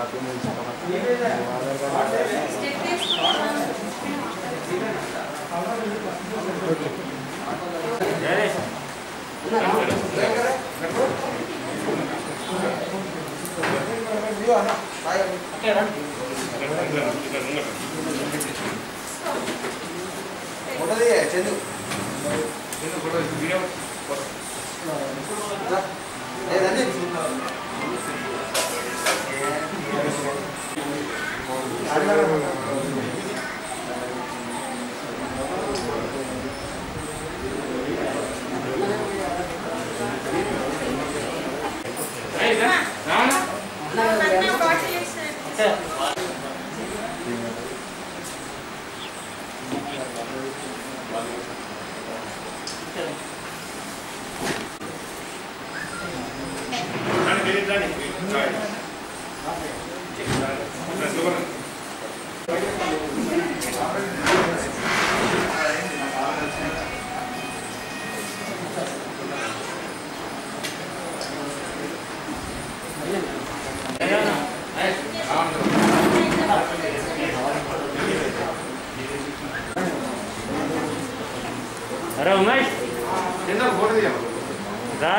ఉంటది చందు లేదండి అరే ఉమేష్ రా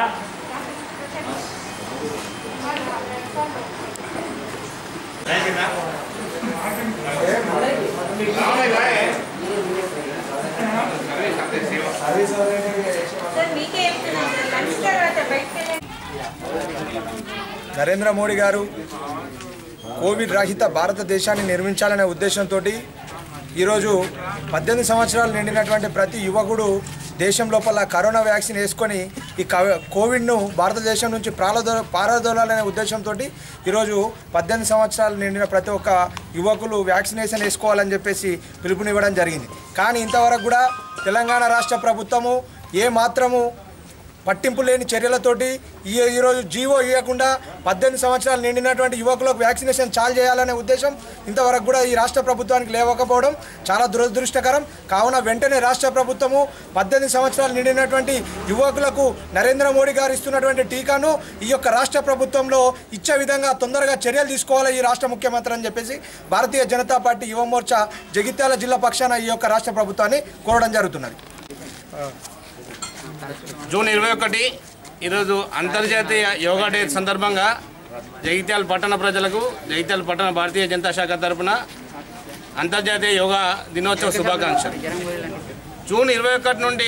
సర్వీస్ సార్ మీకే చెప్తున్నాను సార్ లంచ్ తర్వాత బయటకు వెళ్ళండి నరేంద్ర మోడీ గారు కోవిడ్ రహిత భారతదేశాన్ని నిర్మించాలనే ఉద్దేశంతో ఈరోజు పద్దెనిమిది సంవత్సరాలు నిండినటువంటి ప్రతి యువకుడు దేశం లోపల కరోనా వ్యాక్సిన్ వేసుకొని ఈ కవ- కోవిడ్ను భారతదేశం నుంచి ప్రాలదో పారదోలాలనే ఉద్దేశంతో ఈరోజు పద్దెనిమిది సంవత్సరాలు నిండిన ప్రతి ఒక్క యువకులు వ్యాక్సినేషన్ వేసుకోవాలని చెప్పేసి పిలుపునివ్వడం జరిగింది కానీ ఇంతవరకు కూడా తెలంగాణ రాష్ట్ర ప్రభుత్వము ఏ మాత్రము పట్టింపు లేని చర్యలతోటి ఈ ఈరోజు జీవో ఇవ్వకుండా పద్దెనిమిది సంవత్సరాలు నిండినటువంటి యువకులకు వ్యాక్సినేషన్ చాలు చేయాలనే ఉద్దేశం ఇంతవరకు కూడా ఈ రాష్ట్ర ప్రభుత్వానికి లేవకపోవడం చాలా దురదృష్టకరం కావున వెంటనే రాష్ట్ర ప్రభుత్వము పద్దెనిమిది సంవత్సరాలు నిండినటువంటి యువకులకు నరేంద్ర మోడీ గారు ఇస్తున్నటువంటి టీకాను ఈ యొక్క రాష్ట్ర ప్రభుత్వంలో ఇచ్చే విధంగా తొందరగా చర్యలు తీసుకోవాలి ఈ రాష్ట్ర ముఖ్యమంత్రి అని చెప్పేసి భారతీయ జనతా పార్టీ యువ మోర్చా జగిత్యాల జిల్లా పక్షాన ఈ యొక్క రాష్ట్ర ప్రభుత్వాన్ని కోరడం జరుగుతున్నది జూన్ ఇరవై ఒకటి ఈరోజు అంతర్జాతీయ యోగా డే సందర్భంగా జగిత్యాల పట్టణ ప్రజలకు జగిత్యాల పట్టణ భారతీయ జనతా శాఖ తరపున అంతర్జాతీయ యోగా దినోత్సవ శుభాకాంక్షలు జూన్ ఇరవై ఒకటి నుండి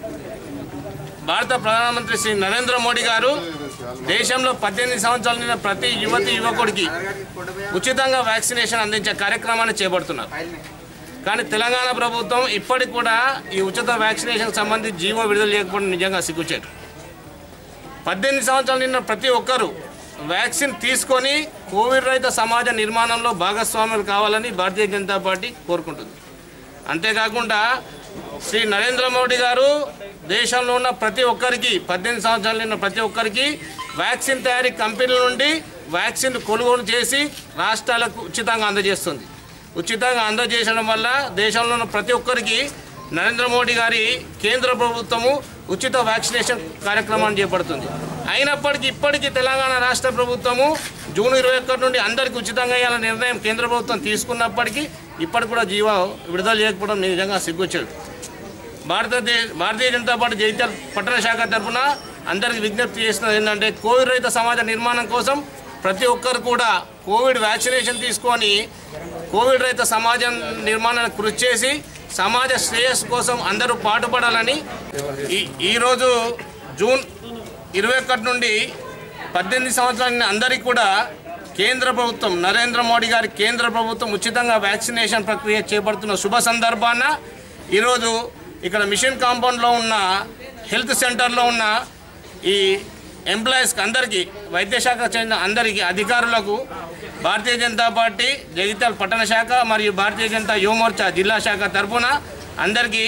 భారత ప్రధానమంత్రి శ్రీ నరేంద్ర మోడీ గారు దేశంలో పద్దెనిమిది సంవత్సరాల నిండిన ప్రతి యువతి యువకుడికి ఉచితంగా వ్యాక్సినేషన్ అందించే కార్యక్రమాన్ని చేపడుతున్నారు కానీ తెలంగాణ ప్రభుత్వం ఇప్పటికి కూడా ఈ ఉచిత వ్యాక్సినేషన్ సంబంధించి జీవో విడుదల చేయకపోవడం నిజంగా సిగ్గుచేటు పద్దెనిమిది సంవత్సరాలు నిన్న ప్రతి ఒక్కరూ వ్యాక్సిన్ తీసుకొని కోవిడ్ రహిత సమాజ నిర్మాణంలో భాగస్వాములు కావాలని భారతీయ జనతా పార్టీ కోరుకుంటుంది అంతేకాకుండా శ్రీ నరేంద్ర మోడీ గారు దేశంలో ఉన్న ప్రతి ఒక్కరికి పద్దెనిమిది సంవత్సరాలు నిన్న ప్రతి ఒక్కరికి వ్యాక్సిన్ తయారీ కంపెనీల నుండి వ్యాక్సిన్ కొనుగోలు చేసి రాష్ట్రాలకు ఉచితంగా అందజేస్తుంది ఉచితంగా అందజేయడం వల్ల దేశంలో ఉన్న ప్రతి ఒక్కరికి నరేంద్ర మోడీ గారి కేంద్ర ప్రభుత్వము ఉచిత వ్యాక్సినేషన్ కార్యక్రమాన్ని చేపడుతుంది అయినప్పటికీ ఇప్పటికీ తెలంగాణ రాష్ట్ర ప్రభుత్వము జూన్ ఇరవై ఒకటి నుండి అందరికీ ఉచితంగా ఇవ్వాలనే నిర్ణయం కేంద్ర ప్రభుత్వం తీసుకున్నప్పటికీ ఇప్పటికి కూడా జీవో విడుదల చేయకపోవడం నిజంగా సిగ్గుచ్చాడు భారతదేశ భారతీయ జనతా పార్టీ జగిత్యాల పట్టణ శాఖ తరఫున అందరికి విజ్ఞప్తి చేస్తున్నది ఏంటంటే కోవిడ్ రహిత సమాజ నిర్మాణం కోసం ప్రతి ఒక్కరు కూడా కోవిడ్ వ్యాక్సినేషన్ తీసుకొని కోవిడ్ రహిత సమాజం నిర్మాణానికి కృషి చేసి సమాజ శ్రేయస్సు కోసం అందరూ పాటుపడాలని ఈ ఈరోజు జూన్ ఇరవై ఒకటి నుండి పద్దెనిమిది సంవత్సరాల అందరికీ కూడా కేంద్ర ప్రభుత్వం నరేంద్ర మోడీ గారి కేంద్ర ప్రభుత్వం ఉచితంగా వ్యాక్సినేషన్ ప్రక్రియ చేపడుతున్న శుభ సందర్భాన ఈరోజు ఇక్కడ మిషన్ కాంపౌండ్లో ఉన్న హెల్త్ సెంటర్లో ఉన్న ఈ ఎంప్లాయీస్కి అందరికీ వైద్య శాఖకు చెందిన అందరికీ అధికారులకు భారతీయ జనతా పార్టీ జగిత్యాల పట్టణ శాఖ మరియు భారతీయ జనతా యువమోర్చా జిల్లా శాఖ తరఫున అందరికీ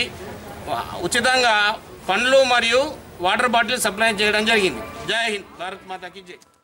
ఉచితంగా పండ్లు మరియు వాటర్ బాటిల్ సప్లై చేయడం జరిగింది జై హింద్ భారత్ మాతాకి జై